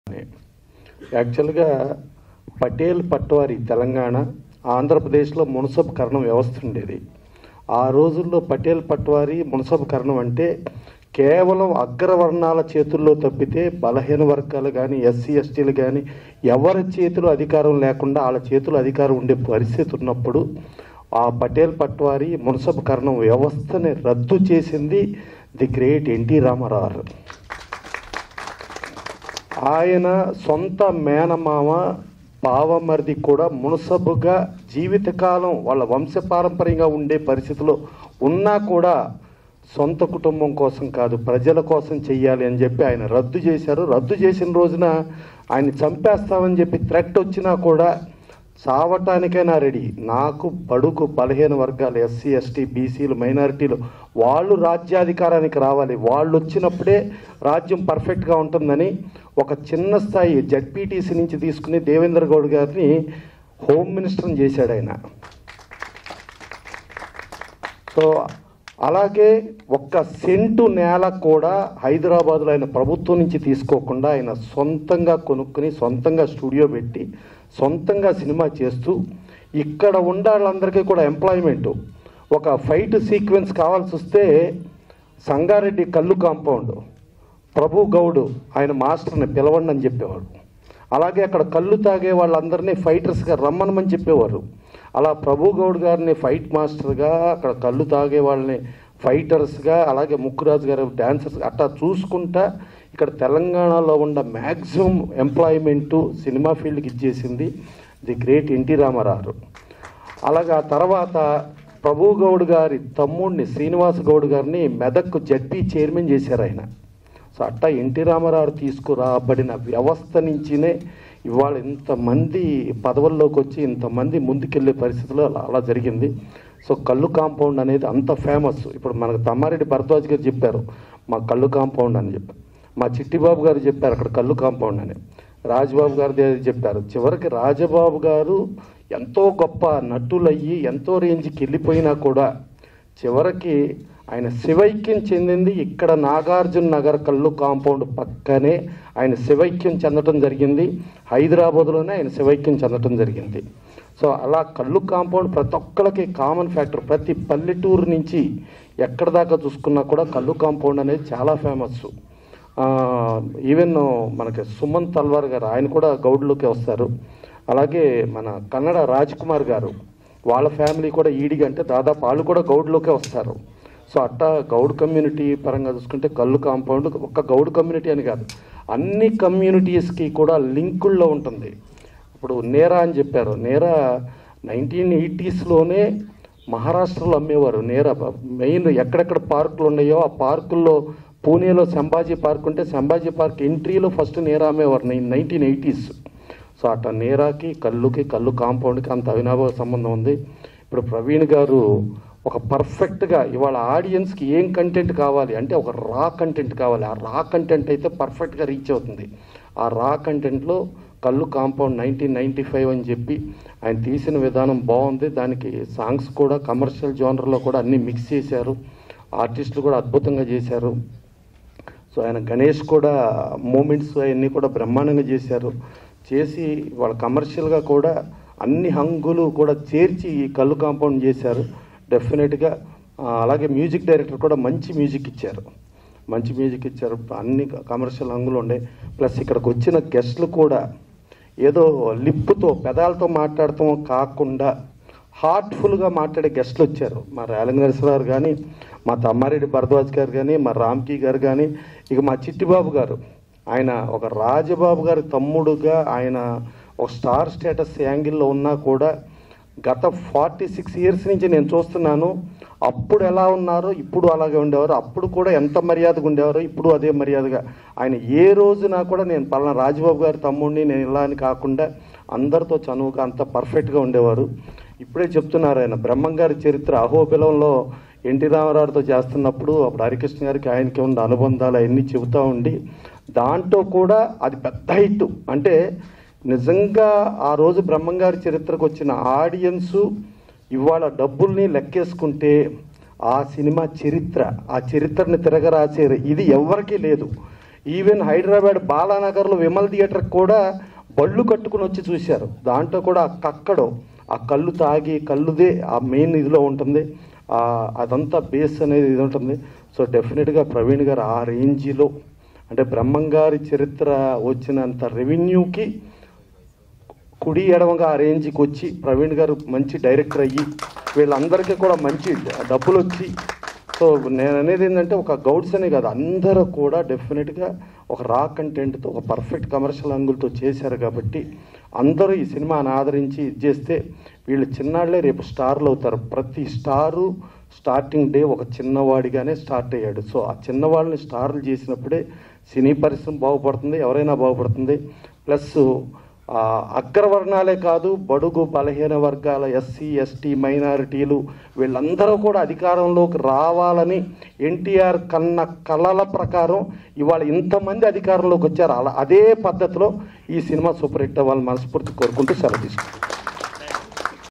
యాక్చువల్గా పటేల్ పట్వారి తెలంగాణ ఆంధ్రప్రదేశ్లో మున్సబ్ కరణం వ్యవస్థ ఉండేది ఆ రోజుల్లో పటేల్ పట్వారి మున్సబ్ కరణం అంటే కేవలం అగ్రవర్ణాల చేతుల్లో తప్పితే బలహీన వర్గాలు కానీ ఎస్సీ ఎస్టీలు కానీ ఎవరి చేతిలో అధికారం లేకుండా వాళ్ళ చేతిలో అధికారం ఉండే పరిస్థితి ఉన్నప్పుడు ఆ పటేల్ పట్వారి మున్సబ్ కరణం వ్యవస్థని రద్దు చేసింది ది గ్రేట్ ఎన్టీ రామారావు ఆయన సొంత మేనమామ బావమరిది కూడా మునసబుగా జీవితకాలం వాళ్ళ వంశపారంపర్యంగా ఉండే పరిస్థితిలో ఉన్నా కూడా సొంత కుటుంబం కోసం కాదు ప్రజల కోసం చెయ్యాలి అని చెప్పి ఆయన రద్దు చేశారు రద్దు చేసిన రోజున ఆయన చంపేస్తామని చెప్పి థ్రెట్ వచ్చినా కూడా చావటానికైనా రెడీ నాకు బడుగు బలహీన వర్గాలు ఎస్సీ ఎస్టీ బీసీలు మైనారిటీలు వాళ్ళు రాజ్యాధికారానికి రావాలి వాళ్ళు వచ్చినప్పుడే రాజ్యం పర్ఫెక్ట్గా ఉంటుందని ఒక చిన్న స్థాయి జడ్పీటీసీ నుంచి తీసుకుని దేవేంద్ర గౌడ్ గారిని హోమ్ మినిస్టర్ని చేశాడు ఆయన సో అలాగే ఒక్క సెంటు నేల కూడా హైదరాబాద్లో ఆయన ప్రభుత్వం నుంచి తీసుకోకుండా ఆయన సొంతంగా కొనుక్కుని సొంతంగా స్టూడియో పెట్టి సొంతంగా సినిమా చేస్తూ ఇక్కడ ఉండాలందరికీ కూడా ఎంప్లాయ్మెంట్ ఒక ఫైట్ సీక్వెన్స్ కావాల్సి వస్తే సంగారెడ్డి కల్లు కాంపౌండ్ ప్రభు గౌడ్ ఆయన మాస్టర్ని పిలవండి అని చెప్పేవాడు అలాగే అక్కడ కళ్ళు తాగే వాళ్ళందరినీ ఫైటర్స్గా రమ్మనమని చెప్పేవారు అలా ప్రభు గౌడ్ గారిని ఫైట్ మాస్టర్గా అక్కడ కళ్ళు తాగే వాళ్ళని ఫైటర్స్గా అలాగే ముక్కురాజు గారు డాన్సర్స్ అట్లా చూసుకుంటా ఇక్కడ తెలంగాణలో ఉన్న మ్యాక్సిమం ఎంప్లాయ్మెంటు సినిమా ఫీల్డ్కి ఇచ్చేసింది ది గ్రేట్ ఎన్టీ రామారావు అలాగే ఆ తర్వాత ప్రభు గౌడ్ గారి తమ్ముడిని శ్రీనివాస్ గౌడ్ గారిని మెదక్ జడ్పీ చైర్మన్ చేశారు ఆయన సో అట్టా ఎన్టీ రామారావు తీసుకురాబడిన వ్యవస్థ నుంచినే ఇవాళ ఇంతమంది పదవుల్లోకి వచ్చి ఇంతమంది ముందుకెళ్ళే పరిస్థితిలో అలా అలా జరిగింది సో కళ్ళు కాంపౌండ్ అనేది అంత ఫేమస్ ఇప్పుడు మనకు తమ్మారెడ్డి భరద్వాజ్ గారు చెప్పారు మా కళ్ళు కాంపౌండ్ అని చెప్పి మా చిట్టిబాబు గారు చెప్పారు అక్కడ కళ్ళు కాంపౌండ్ అని రాజబాబు గారు చెప్పారు చివరికి రాజబాబు గారు ఎంతో గొప్ప నటులయ్యి ఎంతో రేంజ్కి వెళ్ళిపోయినా కూడా చివరికి ఆయన శివైక్యం చెందింది ఇక్కడ నాగార్జున నగర్ కల్లు కాంపౌండ్ పక్కనే ఆయన శివైక్యం చెందటం జరిగింది హైదరాబాద్లోనే ఆయన శివైక్యం చెందటం జరిగింది సో అలా కళ్ళు కాంపౌండ్ ప్రతి ఒక్కరికి కామన్ ఫ్యాక్టర్ ప్రతి పల్లెటూరు నుంచి ఎక్కడ దాకా చూసుకున్నా కూడా కళ్ళు కాంపౌండ్ అనేది చాలా ఫేమస్ ఈవెన్ మనకి సుమన్ తల్వార్ గారు ఆయన కూడా గౌడ్లోకి వస్తారు అలాగే మన కన్నడ రాజ్ కుమార్ గారు వాళ్ళ ఫ్యామిలీ కూడా ఈడిగా అంటే దాదాపు వాళ్ళు కూడా గౌడ్లోకే వస్తారు సో అట్టా గౌడ్ కమ్యూనిటీ పరంగా చూసుకుంటే కళ్ళు కాంపౌండ్ ఒక్క గౌడ్ కమ్యూనిటీ అని కాదు అన్ని కమ్యూనిటీస్కి కూడా లింకుల్లో ఉంటుంది ఇప్పుడు నేరా అని చెప్పారు నేరా నైన్టీన్ ఎయిటీస్లోనే మహారాష్ట్రలో అమ్మేవారు నేరా మెయిన్ ఎక్కడెక్కడ పార్కులు ఉన్నాయో ఆ పార్కుల్లో పూణేలో సంభాజీ పార్క్ ఉంటే సంభాజీ పార్క్ ఎంట్రీలో ఫస్ట్ నేరా అమ్మేవారు నైన్టీన్ ఎయిటీస్ సో అట్లా నేరాకి కళ్ళుకి కళ్ళు కాంపౌండ్కి అంత అవినాభావ సంబంధం ఉంది ఇప్పుడు ప్రవీణ్ గారు ఒక పర్ఫెక్ట్గా ఇవాళ ఆడియన్స్కి ఏం కంటెంట్ కావాలి అంటే ఒక రా కంటెంట్ కావాలి ఆ రా కంటెంట్ అయితే పర్ఫెక్ట్గా రీచ్ అవుతుంది ఆ రా కంటెంట్లో కళ్ళు కాంపౌండ్ నైన్టీన్ నైంటీ ఫైవ్ అని చెప్పి ఆయన తీసిన విధానం బాగుంది దానికి సాంగ్స్ కూడా కమర్షియల్ జోనర్లో కూడా అన్నీ మిక్స్ చేశారు ఆర్టిస్టులు కూడా అద్భుతంగా చేశారు సో ఆయన గణేష్ కూడా మూమెంట్స్ అవన్నీ కూడా బ్రహ్మాండంగా చేశారు చేసి వాళ్ళ కమర్షియల్గా కూడా అన్ని హంగులు కూడా చేర్చి ఈ కళ్ళు కాంపౌండ్ చేశారు డెఫినెట్గా అలాగే మ్యూజిక్ డైరెక్టర్ కూడా మంచి మ్యూజిక్ ఇచ్చారు మంచి మ్యూజిక్ ఇచ్చారు అన్ని కమర్షియల్ హంగులు ఉండే ప్లస్ ఇక్కడికి వచ్చిన గెస్ట్లు కూడా ఏదో లిప్పుతో పెదాలతో మాట్లాడటం కాకుండా హార్ట్ఫుల్గా మాట్లాడే గెస్ట్లు వచ్చారు మా రేలంగ నరసింహారావు కానీ మా తమ్మారెడ్డి భరద్వాజ్ గారు కానీ మా రామ్కి గారు కానీ ఇక మా చిట్టిబాబు గారు ఆయన ఒక రాజబాబు గారి తమ్ముడుగా ఆయన ఒక స్టార్ స్టేటస్ యాంగిల్లో ఉన్నా కూడా గత ఫార్టీ సిక్స్ ఇయర్స్ నుంచి నేను చూస్తున్నాను అప్పుడు ఎలా ఉన్నారో ఇప్పుడు అలాగే ఉండేవారు అప్పుడు కూడా ఎంత మర్యాదగా ఉండేవారో ఇప్పుడు అదే మర్యాదగా ఆయన ఏ రోజున కూడా నేను పలానా రాజబాబు గారి తమ్ముడిని నేను ఇలా అని కాకుండా అందరితో చనువుగా అంత పర్ఫెక్ట్గా ఉండేవారు ఇప్పుడే చెప్తున్నారు ఆయన బ్రహ్మం గారి చరిత్ర అహోబిలంలో ఎన్టీ రామారావుతో చేస్తున్నప్పుడు అప్పుడు హరికృష్ణ గారికి ఆయనకి ఉన్న అనుబంధాలు అవన్నీ చెబుతూ ఉండి దాంట్లో కూడా అది పెద్ద హిట్ అంటే నిజంగా ఆ రోజు బ్రహ్మంగారి చరిత్రకు వచ్చిన ఆడియన్స్ ఇవాళ డబ్బుల్ని లెక్కేసుకుంటే ఆ సినిమా చరిత్ర ఆ చరిత్రని తిరగరాసే ఇది ఎవరికీ లేదు ఈవెన్ హైదరాబాద్ బాలానగర్లో విమల్ థియేటర్ కూడా బళ్ళు కట్టుకుని వచ్చి చూశారు దాంట్లో కూడా ఆ కక్కడు ఆ కళ్ళు తాగి కళ్ళుదే ఆ మెయిన్ ఇదిలో ఉంటుంది ఆ, అదంతా బేస్ అనేది ఇది ఉంటుంది సో డెఫినెట్గా ప్రవీణ్ గారు ఆ రేంజ్లో అంటే బ్రహ్మంగారి చరిత్ర వచ్చినంత రెవెన్యూకి కుడి ఎడమగా ఆ రేంజ్కి వచ్చి ప్రవీణ్ గారు మంచి డైరెక్టర్ అయ్యి వీళ్ళందరికీ కూడా మంచి డబ్బులు వచ్చి సో నేను అనేది ఏంటంటే ఒక గౌడ్స్ అనే కాదు అందరూ కూడా డెఫినెట్గా ఒక రా కంటెంట్తో ఒక పర్ఫెక్ట్ కమర్షియల్ అంగుల్తో చేశారు కాబట్టి అందరూ ఈ సినిమాని ఆదరించి ఇది చేస్తే వీళ్ళు చిన్నాళ్లే రేపు స్టార్లు అవుతారు ప్రతి స్టారు స్టార్టింగ్ డే ఒక చిన్నవాడిగానే స్టార్ట్ అయ్యాడు సో ఆ చిన్నవాళ్ళని స్టార్లు చేసినప్పుడే సినీ పరిశ్రమ బాగుపడుతుంది ఎవరైనా బాగుపడుతుంది ప్లస్ ఆ, అగ్రవర్ణాలే కాదు బడుగు బలహీన వర్గాల ఎస్సీ ఎస్టీ మైనారిటీలు వీళ్ళందరూ కూడా అధికారంలోకి రావాలని ఎన్టీఆర్ కన్న కళల ప్రకారం ఇవాళ ఇంతమంది అధికారంలోకి వచ్చారు అలా అదే పద్ధతిలో ఈ సినిమా సూపర్ హిట్ అవ్వాలని మనస్ఫూర్తి కోరుకుంటూ సెలవు తీసుకుంటాం